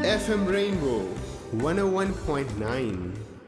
FM Rainbow 101.9.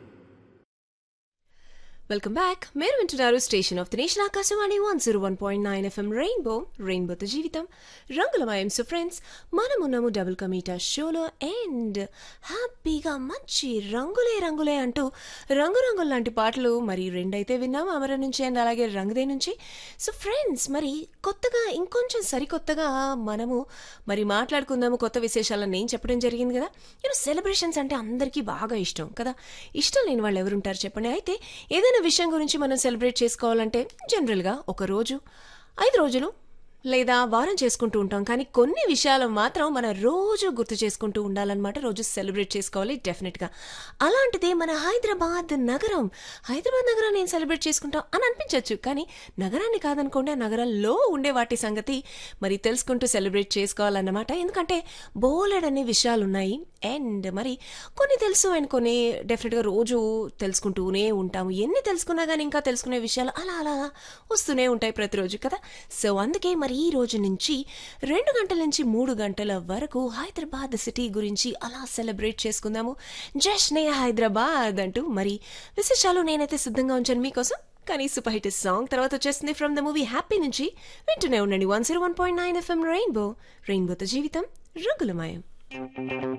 Welcome back మీరు వింటున్నారు station of the nation Akashvani one zero one point nine FM rainbow రెయిన్బోతో జీవితం రంగులమయం సో ఫ్రెండ్స్ మనమున్నాము డబుల్ కమీటా షోలో అండ్ హ్యాపీగా మంచి రంగులే రంగులే అంటూ రంగురంగుల లాంటి పాటలు మరి రెండైతే విన్నాము అమర నుంచి అండ్ అలాగే రంగుదే నుంచి సో ఫ్రెండ్స్ మరి కొత్తగా ఇంకొంచెం సరికొత్తగా మనము మరి మాట్లాడుకుందాము కొత్త విశేషాలను నేను చెప్పడం జరిగింది కదా నేను సెలబ్రేషన్స్ అంటే అందరికీ బాగా ఇష్టం కదా ఇష్టం లేని వాళ్ళు ఎవరుంటారు చెప్పండి అయితే ఏదైనా విషయం గురించి మనం సెలబ్రేట్ చేసుకోవాలంటే జనరల్గా ఒక రోజు ఐదు రోజులు లేదా వారం చేసుకుంటూ ఉంటాం కానీ కొన్ని విషయాలు మాత్రం మనం రోజు గుర్తు చేసుకుంటూ ఉండాలన్నమాట రోజు సెలబ్రేట్ చేసుకోవాలి డెఫినెట్గా అలాంటిదే మన హైదరాబాద్ నగరం హైదరాబాద్ నగరం నేను సెలబ్రేట్ చేసుకుంటాం అని అనిపించవచ్చు కానీ నగరాన్ని కాదనుకోండి ఆ నగరంలో ఉండే వాటి సంగతి మరి తెలుసుకుంటూ సెలబ్రేట్ చేసుకోవాలన్నమాట ఎందుకంటే బోలెడన్ని విషయాలు ఉన్నాయి అండ్ మరి కొన్ని తెలుసు అండ్ కొన్ని డెఫినెట్గా రోజు తెలుసుకుంటూనే ఉంటాము ఎన్ని తెలుసుకున్నా కానీ ఇంకా తెలుసుకునే విషయాలు అలా అలా వస్తూనే ఉంటాయి ప్రతిరోజు కదా సో అందుకే మరి ఈ రోజు నుంచి రెండు గంటల నుంచి మూడు గంటల వరకు హైదరాబాద్ సిటీ గురించి అలా సెలబ్రేట్ చేసుకుందాము జష్నే హైదరాబాద్ అంటూ మరి విశేషాలు నేనైతే సిద్ధంగా ఉంచాను మీకోసం కానీ సూపర్ హిట్ సాంగ్ తర్వాత వచ్చేస్తుంది ఫ్రమ్ ద మూవీ హ్యాపీ నుంచి వింటూనే ఉండండి one zero one point nine FM rainbow రెయిన్బోతో జీవితం రంగులమయం